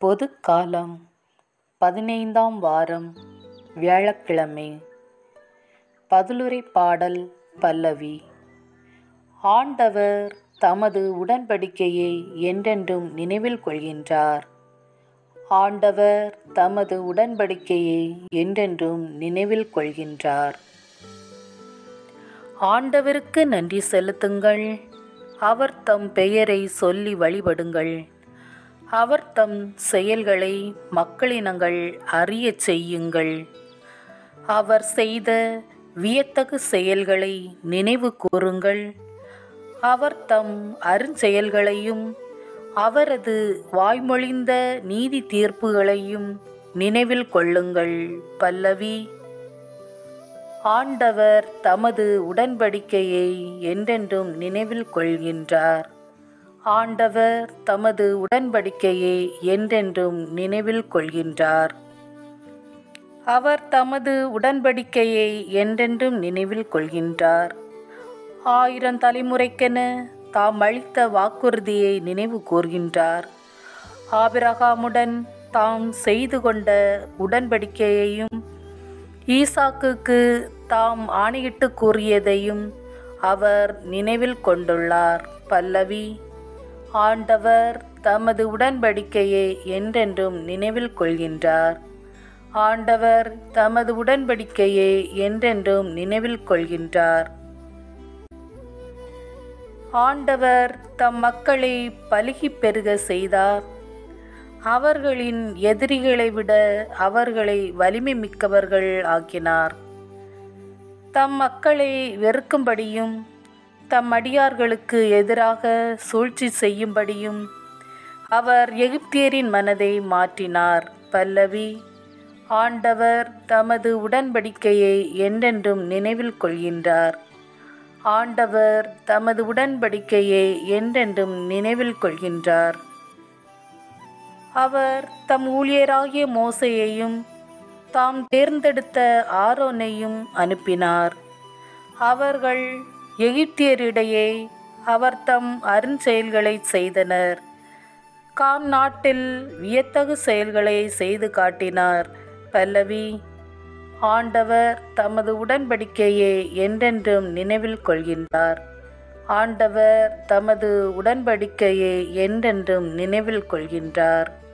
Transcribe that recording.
பொதுக்காலம் பதினைந்தாம் வாரம் வியாழக்கிழமை பதிலுரை பாடல் பல்லவி ஆண்டவர் தமது உடன்படிக்கையை என்றென்றும் நினைவில் கொள்கின்றார் ஆண்டவர் தமது உடன்படிக்கையை என்றென்றும் நினைவில் கொள்கின்றார் ஆண்டவருக்கு நன்றி செலுத்துங்கள் அவர் தம் பெயரை சொல்லி வழிபடுங்கள் அவர் தம் செயல்களை மக்களினங்கள் அறியச் செய்யுங்கள் அவர் செய்த வியத்தகு செயல்களை நினைவு கூறுங்கள் அவர் தம் அருஞ்செயல்களையும் அவரது வாய்மொழிந்த நீதி தீர்ப்புகளையும் நினைவில் கொள்ளுங்கள் பல்லவி ஆண்டவர் தமது உடன்படிக்கையை என்றென்றும் நினைவில் கொள்கின்றார் ஆண்டவர் தமது உடன்படிக்கையை என்றென்றும் நினைவில் கொள்கின்றார் அவர் தமது உடன்படிக்கையை என்றென்றும் நினைவில் கொள்கின்றார் ஆயிரம் தலைமுறைக்கென தாம் அளித்த வாக்குறுதியை நினைவு கூர்கின்றார் ஆபிரகாமுடன் தாம் செய்து கொண்ட உடன்படிக்கையையும் ஈசாக்குக்கு தாம் ஆணையிட்டு கூறியதையும் அவர் நினைவில் கொண்டுள்ளார் பல்லவி ஆண்டவர் தமது உடன்படிக்கையை என்றென்றும் நினைவில் கொள்கின்றார் ஆண்டவர் தமது உடன்படிக்கையை என்றென்றும் நினைவில் கொள்கின்றார் ஆண்டவர் தம் மக்களை பலுகி பெருக செய்தார் அவர்களின் எதிரிகளை விட அவர்களை வலிமை மிக்கவர்கள் ஆக்கினார் தம் மக்களை வெறுக்கும்படியும் தம் அடியார்களுக்கு எதிராக சூழ்ச்சி செய்யும்படியும் அவர் எகிப்தியரின் மனதை மாற்றினார் பல்லவி ஆண்டவர் தமது உடன்படிக்கையை என்றென்றும் நினைவில் கொள்கின்றார் ஆண்டவர் தமது உடன்படிக்கையை என்றென்றும் நினைவில் கொள்கின்றார் அவர் தம் ஊழியராகிய மோசையையும் தாம் தேர்ந்தெடுத்த ஆரோனையும் அனுப்பினார் அவர்கள் எகிப்தியரிடையே அவர் தம் அருஞ்செயல்களை செய்தனர் காம் நாட்டில் வியத்தகு செயல்களை செய்து காட்டினார் பல்லவி ஆண்டவர் தமது உடன்படிக்கையை என்றென்றும் நினைவில் கொள்கின்றார் ஆண்டவர் தமது உடன்படிக்கையை என்றென்றும் நினைவில் கொள்கின்றார்